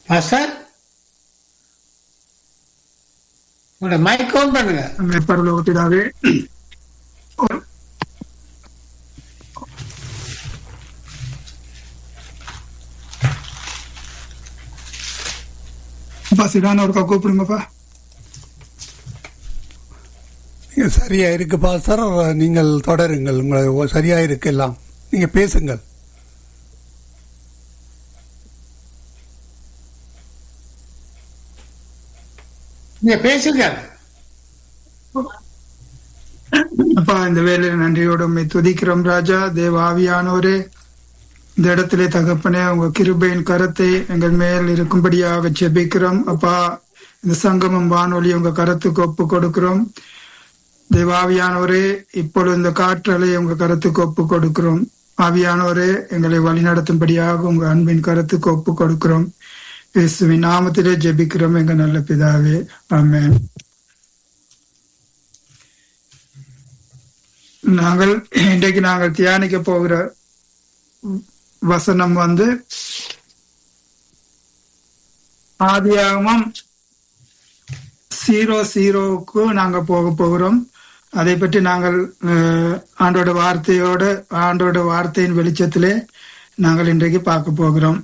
Pastor உங்களோட mic on பண்ணுங்க நம்முடைய பரலோகத்தினாவே அப்பா சிடான ஒருக்கா கூப்பிடுங்கப்பா நீங்க சரியா இருக்கு பாஸ்டர் நீங்கள் தொடருங்கள் உங்களை சரியா இருக்கு எல்லாம் நீங்க பேசுங்கள் நீங்க பேசுங்க அப்பா இந்த வேலையில நன்றியோடு உண்மை துதிக்கிறோம் ராஜா தேவ ஆவியானோரே இந்த இடத்திலே தகப்பனே உங்க கிருபையின் கரத்தை எங்கள் மேல் இருக்கும்படியாக ஜெபிக்கிறோம் அப்பா இந்த சங்கமம் வானொலி உங்க கரத்துக்கு ஒப்பு கொடுக்கிறோம் தேவாவியானவரே இப்பொழுது இந்த காற்றலை உங்க கரத்துக்கு ஒப்பு கொடுக்கிறோம் ஆவியானவரே எங்களை வழிநடத்தும்படியாக உங்க அன்பின் கரத்துக்கு ஒப்பு கொடுக்கிறோம் இயேசுவின் நாமத்திலே ஜெபிக்கிறோம் எங்க நல்ல பிதாவே ஆமென் நாங்கள் இன்றைக்கு நாங்கள் தியானிக்க போகிற வசனம் வந்து ஆதியாகமம் ஜீரோ ஜீரோவுக்கு நாங்க போக போகிறோம் அதை பற்றி நாங்கள் அஹ், ஆண்டோட வார்த்தையோட ஆண்டோட வார்த்தையின் வெளிச்சத்திலே நாங்கள் இன்றைக்கு பார்க்க போகிறோம்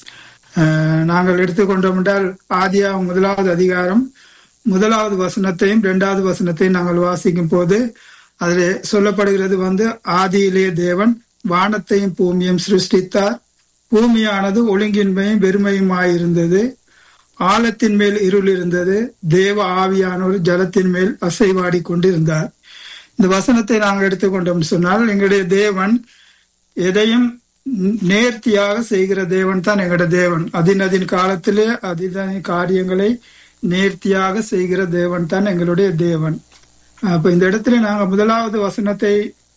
அஹ், நாங்கள் எடுத்துக்கொண்டோம் என்றால் ஆதியாகமம் முதலாவது அதிகாரம் முதலாவது வசனத்தையும் இரண்டாவது வசனத்தையும் நாங்கள் வாசிக்கும் போது அதிலே சொல்லப்படுகிறது வந்து ஆதியிலே தேவன் வானத்தையும் பூமியும் சிருஷ்டித்தார் பூமியானது ஒழுங்கின்மையும் வெறுமையுமாயிருந்தது ஆழத்தின் மேல் இருள் இருந்தது தேவ ஆவியானவர் ஜலத்தின் மேல் அசைவாடி கொண்டிருந்தார் இந்த வசனத்தை நாங்கள் எடுத்துக்கொண்டோம் சொன்னால் எங்களுடைய தேவன் எதையும் நேர்த்தியாக செய்கிற தேவன் தான் எங்களுடைய தேவன் அதினதின் காலத்திலே அதின காரியங்களை நேர்த்தியாக செய்கிற தேவன் தான் எங்களுடைய தேவன் அப்ப இந்த இடத்துல நாங்க முதலாவது வசனத்தை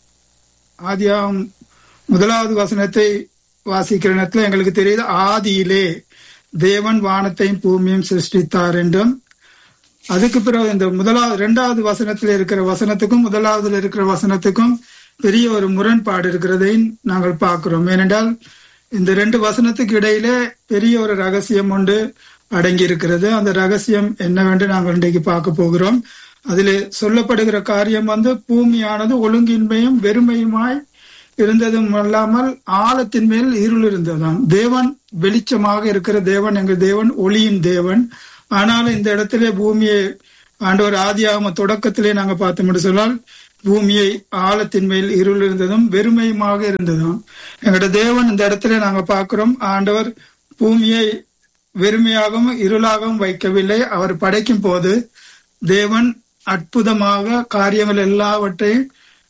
ஆதியாம் முதலாவது வசனத்தை வாசிக்கிற நேரத்துல எங்களுக்கு தெரியுது ஆதியிலே தேவன் வானத்தையும் பூமியும் சிருஷ்டித்தார் என்றும் அதுக்கு பிறகு இந்த முதலாவது இரண்டாவது வசனத்தில் இருக்கிற வசனத்துக்கும் முதலாவதுல இருக்கிற வசனத்துக்கும் பெரிய ஒரு முரண்பாடு இருக்கிறதை நாங்கள் பார்க்கிறோம் ஏனென்றால் இந்த ரெண்டு வசனத்துக்கு இடையிலே பெரிய ஒரு ரகசியம் ஒன்று அடங்கி இருக்கிறது அந்த ரகசியம் என்னவென்று நாங்கள் இன்றைக்கு பார்க்க போகிறோம் அதிலே சொல்லப்படுகிற காரியம் வந்து பூமியானது ஒழுங்கின்மையும் வெறுமையுமாய் இருந்ததும் அல்லாமல் ஆழத்தின் மேல் இருள் இருந்ததாம் தேவன் வெளிச்சமாக இருக்கிற தேவன் எங்கள் தேவன் ஒளியின் தேவன் ஆனாலும் இந்த இடத்திலே பூமியை ஆண்டவர் ஆதியாகம தொடக்கத்திலே நாங்க பார்த்தோம் என்று சொன்னால் பூமியை ஆழத்தின் மேல் இருள் இருந்ததும் வெறுமையுமாக இருந்ததும் எங்களோட தேவன் இந்த இடத்துல நாங்க பார்க்கிறோம் ஆண்டவர் பூமியை வெறுமையாகவும் இருளாகவும் வைக்கவில்லை அவர் படைக்கும் போது தேவன் அற்புதமாக காரியங்கள் எல்லாவற்றையும்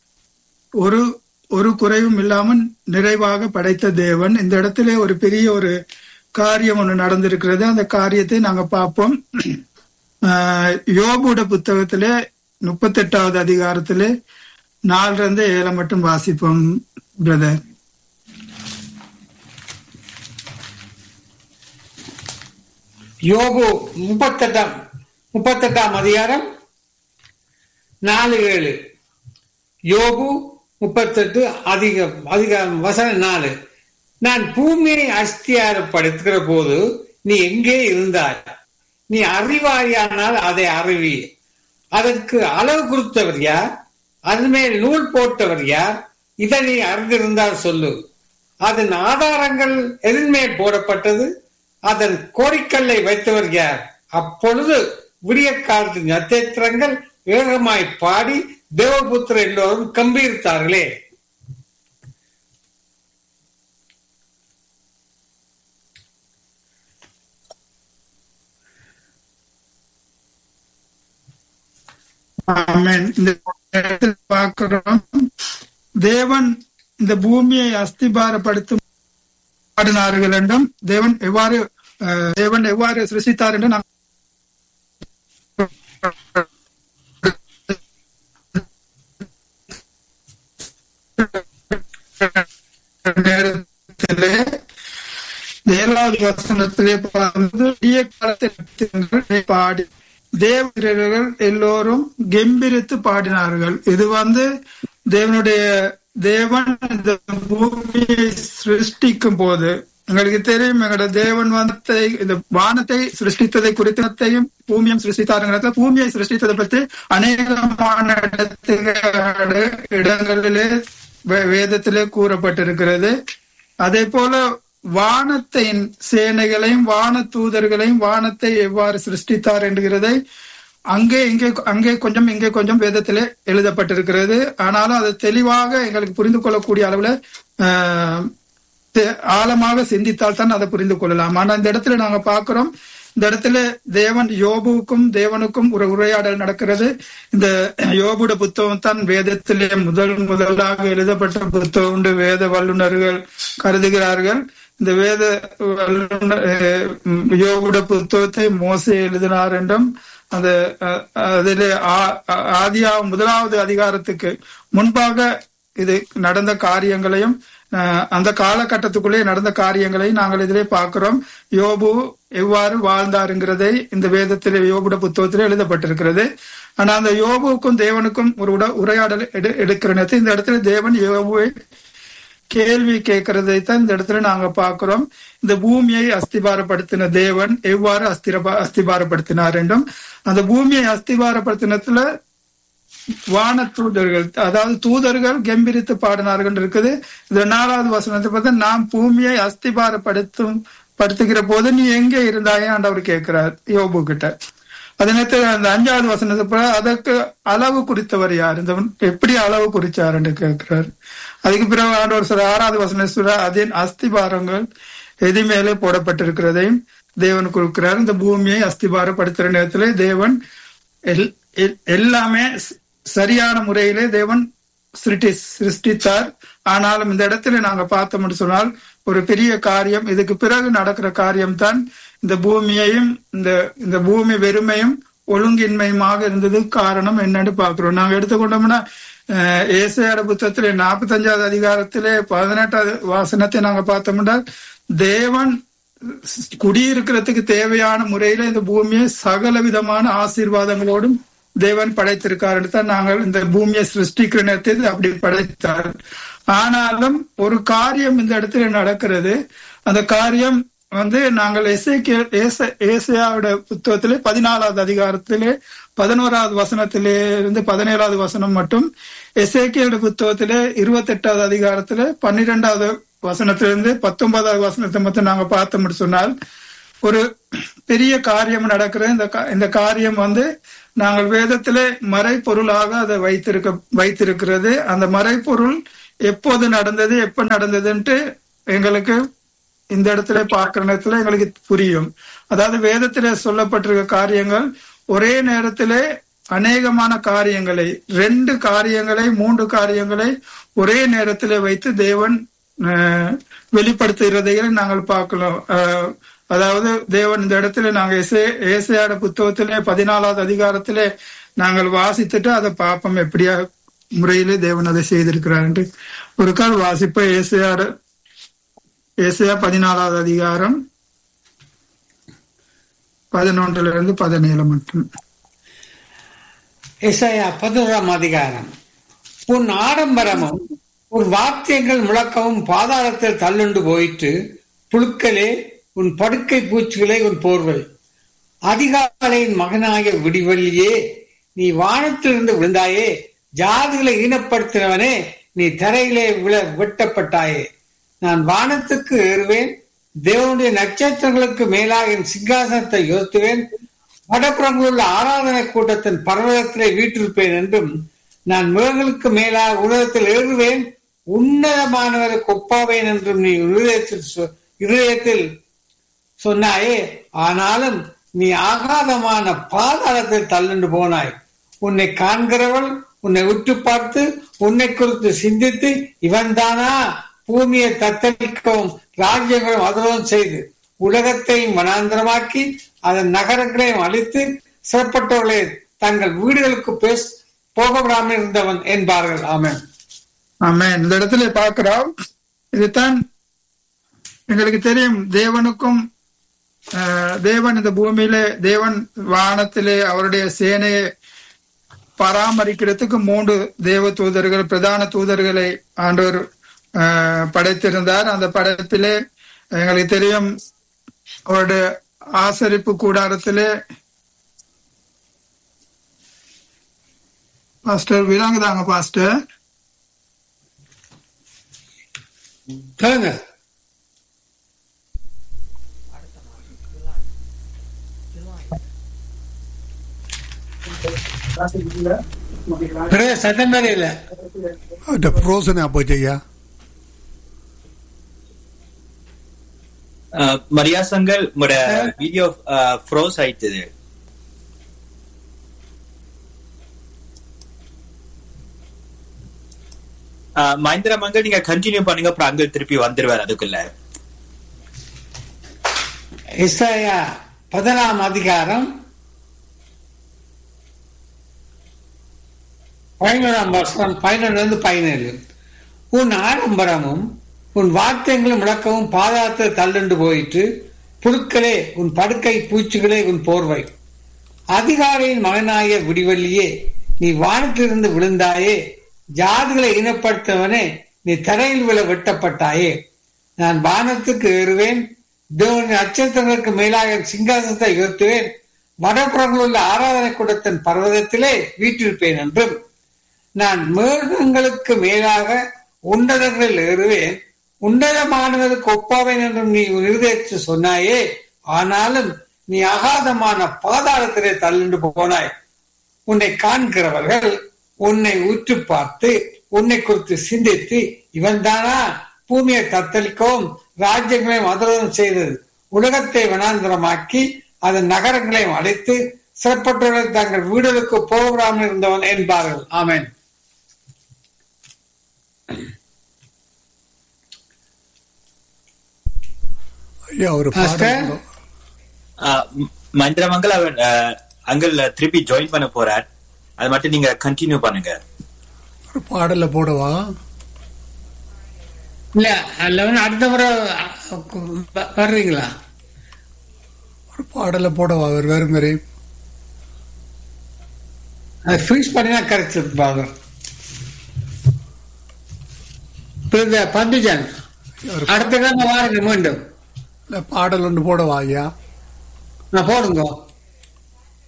ஒரு ஒரு குறைவும் இல்லாமல் நிறைவாக படைத்த தேவன் இந்த இடத்திலே ஒரு பெரிய ஒரு காரியம் ஒன்று நடந்திருக்கிறது அந்த காரியத்தை நாங்க பார்ப்போம் ஆஹ் யோபுட புத்தகத்திலே முப்பத்தெட்டாவது அதிகாரத்திலே நாலுல இருந்து ஏழை மட்டும் வாசிப்போம் பிரதர் யோபு முப்பத்தெட்டாம் முப்பத்தெட்டாம் அதிகாரம் நாலு ஏழு யோபு முப்பத்தெட்டு அதிகம் அதிகாரம் வசனம் நாலு நான் பூமியை அஸ்தியாரப்படுத்துகிற போது நீ எங்கே இருந்தாய் நீ அறிவாயானால் அதை அறிவி அதற்கு அளவு கொடுத்தவர் யார் அதன் மேல் நூல் போட்டவர் யார் இதை நீ அறிந்திருந்தால் சொல்லு அதன் ஆதாரங்கள் எதன்மேல் போடப்பட்டது அதன் கோரிக்கல்லை வைத்தவர் யார் அப்பொழுது விடிய காலத்து நட்சத்திரங்கள் வேகமாய் பாடி தேவபுத்திர எல்லோரும் கம்பீரித்தார்களே ஆமென். இந்த இடத்தில் பார்க்கிறோம் தேவன் இந்த பூமியை அஸ்திபாரப்படுத்தும் பாடினார்கள் என்றும் தேவன் எவ்வாறு அஹ், தேவன் எவ்வாறு சிருஷ்டித்தார் என்று நாம் நேரத்திலே இந்த ஏழாவது வசனத்திலே பார்த்து விடிய காலத்தில் பாடி தேவர்கள் எல்லோரும் கெம்பிரித்து பாடினார்கள் இது வந்து தேவனுடைய தேவன் இந்த பூமியை சிருஷ்டிக்கும் போது எங்களுக்கு தெரியும் எங்களோட தேவன் வானத்தை இந்த வானத்தை சிருஷ்டித்ததை குறித்ததையும் பூமியும் சிருஷ்டித்தாருங்கிறத பூமியை சிருஷ்டித்ததை பற்றி அநேகமான இடத்துல இடங்களிலே வே- வேதத்திலே கூறப்பட்டிருக்கிறது அதே போல வானத்தின் சேனைகளையும் வான தூதர்களையும் வானத்தை எவ்வாறு சிருஷ்டித்தார் என்கிறதை அங்கே இங்கே அங்கே கொஞ்சம் இங்கே கொஞ்சம் வேதத்திலே எழுதப்பட்டிருக்கிறது ஆனாலும் அது தெளிவாக எங்களுக்கு புரிந்து கொள்ளக்கூடிய அளவுல ஆஹ், தே- ஆழமாக சிந்தித்தால் தான் அதை புரிந்து கொள்ளலாம் ஆனா இந்த இடத்துல நாங்க பார்க்கிறோம் இந்த இடத்துல தேவன் யோபுவுக்கும் தேவனுக்கும் ஒரு உரையாடல் நடக்கிறது இந்த யோபுட புத்தகம் தான் வேதத்திலே முதல் முதலாக எழுதப்பட்ட புத்தகம் என்று வேத வல்லுநர்கள் கருதுகிறார்கள் இந்த வேத வல்லுனர் அஹ், உம், யோபுட புத்தகத்தை மோசே எழுதினார் என்றும் அந்த அஹ், அதிலே ஆ- ஆ- ஆதியா முதலாவது அதிகாரத்துக்கு முன்பாக இது நடந்த காரியங்களையும் அஹ், அந்த காலகட்டத்துக்குள்ளே நடந்த காரியங்களை நாங்கள் இதிலே பார்க்கிறோம் யோபு எவ்வாறு வாழ்ந்தாருங்கிறதை இந்த வேதத்திலே யோபுட புத்தகத்திலே எழுதப்பட்டிருக்கிறது ஆனா அந்த யோபுவுக்கும் தேவனுக்கும் ஒரு உட உரையாடல் எடு எடுக்கிற நேரத்தில் இந்த இடத்துல தேவன் யோபுவை கேள்வி கேட்கறதை தான் இந்த இடத்துல நாங்க பார்க்கிறோம் இந்த பூமியை அஸ்திபாரப்படுத்தின தேவன் எவ்வாறு அஸ்திரபா அஸ்திபாரப்படுத்தினார் என்றும் அந்த பூமியை அஸ்திபாரப்படுத்தினத்துல வான தூதர்கள் அதாவது தூதர்கள் கம்பீரித்து பாடினார்கள் இருக்குது இந்த நாலாவது வசனத்தை பார்த்தா நாம் பூமியை அஸ்திபாரப்படுத்தும் படுத்துகிற போது நீ எங்கே இருந்தாயே ஆண்டவர் கேட்கிறார் யோபு கிட்ட அதே நேரத்தில் அந்த அஞ்சாவது வசனத்தை போல அதற்கு அளவு குறித்தவர் யார் இந்த எப்படி அளவு குறிச்சார் என்று கேட்கிறார் அதுக்கு பிறகு ஆண்டவர் சொல்ற ஆறாவது வசனம் சொல்ற அதன் அஸ்திபாரங்கள் எது மேலே போடப்பட்டிருக்கிறதையும் தேவன் கொடுக்கிறார் இந்த பூமியை அஸ்திபாரப்படுத்துற நேரத்திலே தேவன் எல்- எல்- எல்லாமே ஸ்- சரியான முறையிலே தேவன் சிருஷ்டி சிருஷ்டித்தார் ஆனாலும் இந்த இடத்துல நாங்க பார்த்தோம்னு சொன்னால் ஒரு பெரிய காரியம் இதுக்கு பிறகு நடக்கிற காரியம் தான் இந்த பூமியையும் இந்த இந்த பூமி வெறுமையும் ஒழுங்கின்மையுமாக இருந்தது காரணம் என்னன்னு பாக்குறோம் நாங்க எடுத்துக்கொண்டோம்னா அஹ், ஏசாயாட புத்தகத்திலே நாற்பத்தஞ்சாவது அதிகாரத்திலே பதினெட்டாவது வாசனத்தை நாங்க பார்த்தோம்னா தேவன் குடியிருக்கிறதுக்கு தேவையான முறையில இந்த பூமியை சகல விதமான ஆசீர்வாதங்களோடும் தேவன் படைத்திருக்காரு தான் நாங்கள் இந்த பூமியை சிருஷ்டிக்கிற நேரத்தில் அப்படி படைத்தார் ஆனாலும் ஒரு காரியம் இந்த இடத்துல நடக்கிறது அந்த காரியம் வந்து நாங்கள் எசேக்கிய ஏசையாவோட புத்தகத்திலே பதினாலாவது அதிகாரத்திலே பதினோராவது வசனத்திலே இருந்து பதினேழாவது வசனம் மட்டும் எசேக்கியோட புத்தகத்திலே இருபத்தெட்டாவது அதிகாரத்திலே பன்னிரெண்டாவது வசனத்திலிருந்து பத்தொன்பதாவது வசனத்தை மட்டும் நாங்க பார்த்தோம்னு சொன்னால் ஒரு பெரிய காரியம் நடக்கிறது இந்த கா- இந்த காரியம் வந்து நாங்கள் வேதத்திலே மறைப்பொருளாக அதை வைத்திருக்க வைத்திருக்கிறது அந்த மறைப்பொருள் எப்போது நடந்தது எப்ப நடந்ததுன்ட்டு எங்களுக்கு இந்த இடத்துல பார்க்கிற நேரத்துல எங்களுக்கு புரியும் அதாவது வேதத்திலே சொல்லப்பட்டிருக்க காரியங்கள் ஒரே நேரத்திலே அநேகமான காரியங்களை ரெண்டு காரியங்களை மூன்று காரியங்களை ஒரே நேரத்திலே வைத்து தேவன் அஹ், வெளிப்படுத்துகிறதையும் நாங்கள் பார்க்கலாம் அஹ், அதாவது தேவன் இந்த இடத்துல நாங்க ஏசே- ஏசாயாட புத்தகத்திலே பதினாலாவது அதிகாரத்திலே நாங்கள் வாசித்துட்டு அதை பார்ப்போம் எப்படியா முறையிலே தேவன் அதை செய்திருக்கிறார் என்று ஒரு கால் வாசிப்ப ஏசையாட ஏசையா பதினாலாவது அதிகாரம் பதினொன்றுல இருந்து பதினேழு மட்டும் இசையா பதினோராம் அதிகாரம் உன் ஆடம்பரமும் உன் வாத்தியங்கள் முழக்கவும் பாதாளத்தில் தள்ளுண்டு போயிற்று புழுக்களே உன் படுக்கை பூச்சிகளே உன் போர்வை அதிகாலையின் மகனாய விடிவெள்ளியே நீ வானத்திலிருந்து விழுந்தாயே ஜாதிகளை ஈனப்படுத்தினவனே நீ தரையிலே விழ வெட்டப்பட்டாயே நான் வானத்துக்கு ஏறுவேன் தேவனுடைய நட்சத்திரங்களுக்கு மேலாக என் சிங்காசனத்தை உயர்த்துவேன் வடப்புறங்களில் உள்ள ஆராதனை கூட்டத்தின் பர்வதத்திலே வீற்றிருப்பேன் என்றும் நான் மிருகங்களுக்கு மேலாக உலகத்தில் ஏறுவேன் உன்னதமானவருக்கு ஒப்பாவேன் என்றும் நீ இருதயத்தில் சொ- இருதயத்தில் சொன்னாயே ஆனாலும் நீ ஆகாதமான பாதாளத்தில் தள்ளுண்டு போனாய் உன்னை காண்கிறவள் உன்னை உற்று பார்த்து உன்னை குறித்து சிந்தித்து இவன்தானா பூமியை தத்தளிக்கவும் ராஜ்யங்களும் அதரம் செய்து உலகத்தையும் வனாந்தரமாக்கி அதன் நகரங்களையும் அழித்து சிறப்பட்டவர்களை தங்கள் வீடுகளுக்கு பேச போக விடாமல் இருந்தவன் என்பார்கள் ஆமென் ஆமென் இந்த இடத்துல பார்க்கிறோம் இதுதான் எங்களுக்கு தெரியும் தேவனுக்கும் ஆஹ், தேவன் இந்த பூமியில தேவன் வானத்திலே அவருடைய சேனையை பராமரிக்கிறதுக்கு மூன்று தேவ தூதர்கள் பிரதான தூதர்களை ஆண்டவர் ஆஹ், படைத்திருந்தார் அந்த படைப்பிலே எங்களுக்கு தெரியும் அவருடைய ஆசரிப்பு கூடாரத்திலே பாஸ்டர் விளங்குதாங்க பாஸ்டர் சொல்லுங்க பிரதர், சத்தம் வேற இல்ல அவர்கிட்ட ஃப்ரோசனாக போச்சு ஐயா மரியா சங்கல் உங்களோட வீடியோ ஃப்ரோஸ் ஆயிட்டுது அஹ், மகேந்திர மங்கள் நீங்க கண்டினியூ பண்ணுங்க அப்புறம் அங்கிள் திருப்பி வந்துருவார் அதுக்குள்ள இஸ்ராயா பதினாம் அதிகாரம் பதினோராம் வருஷம் பதினொன்று இருந்து பதினேழு உன் ஆடம்பரமும் உன் வாத்தியங்களும் முழக்கவும் பாதாளத்தை தள்ளுண்டு போயிட்டு புழுக்களே உன் படுக்கை பூச்சிகளே உன் போர்வை அதிகாரியின் மகனாய விடிவெள்ளியே நீ வானத்திலிருந்து விழுந்தாயே ஜாதிகளை இனப்படுத்தவனே நீ தரையில் விழ வெட்டப்பட்டாயே நான் வானத்துக்கு ஏறுவேன் தேவனின் அச்சத்தங்களுக்கு மேலாக என் சிங்காசனத்தை உயர்த்துவேன் வடபுறங்கள் உள்ள ஆராதனை கூடத்தின் பர்வதத்திலே வீற்றிருப்பேன் என்றும் நான் மேகங்களுக்கு மேலாக உன்னதங்களில் ஏறுவேன் உன்னதமானவருக்கு ஒப்பாவேன் என்றும் நீ உன் இருதயத்தில் சொன்னாயே ஆனாலும் நீ அகாதமான பாதாளத்திலே தள்ளிண்டு போனாய் உன்னை காண்கிறவர்கள் உன்னை உற்று பார்த்து உன்னை குறித்து சிந்தித்து இவன்தானா பூமியை தத்தளிக்கவும் ராஜ்யங்களை மதுரம் செய்தது உலகத்தை வனாந்திரமாக்கி அதன் நகரங்களையும் அடைத்து சிறப்பட்டவர்கள் தங்கள் வீடுகளுக்கு போகாமல் இருந்தவன் என்பார்கள் ஆமென் ஐயா ஒரு Pastor? பாடல் அஹ், ம- மகேந்திர மங்கள் அவன் அங்கிள் திருப்பி ஜாயின் பண்ண போறார் அது மட்டும் நீங்க கண்டினியூ பண்ணுங்க ஒரு பாடல போடவா இல்ல அல்லவன் அடுத்த முறை வ- வர்றீங்களா ஒரு பாடல போடவா அவர் வரும் வரை அது ஃப்ரீஸ் பண்ணினா கிடைச்சிருப்பாங்க பந்துஜன் ஒரு அடுத்த கிழமை வாருங்க மீண்டும் இல்ல, பாடல் ஒன்று போடவா ஐயா நான் போடுங்க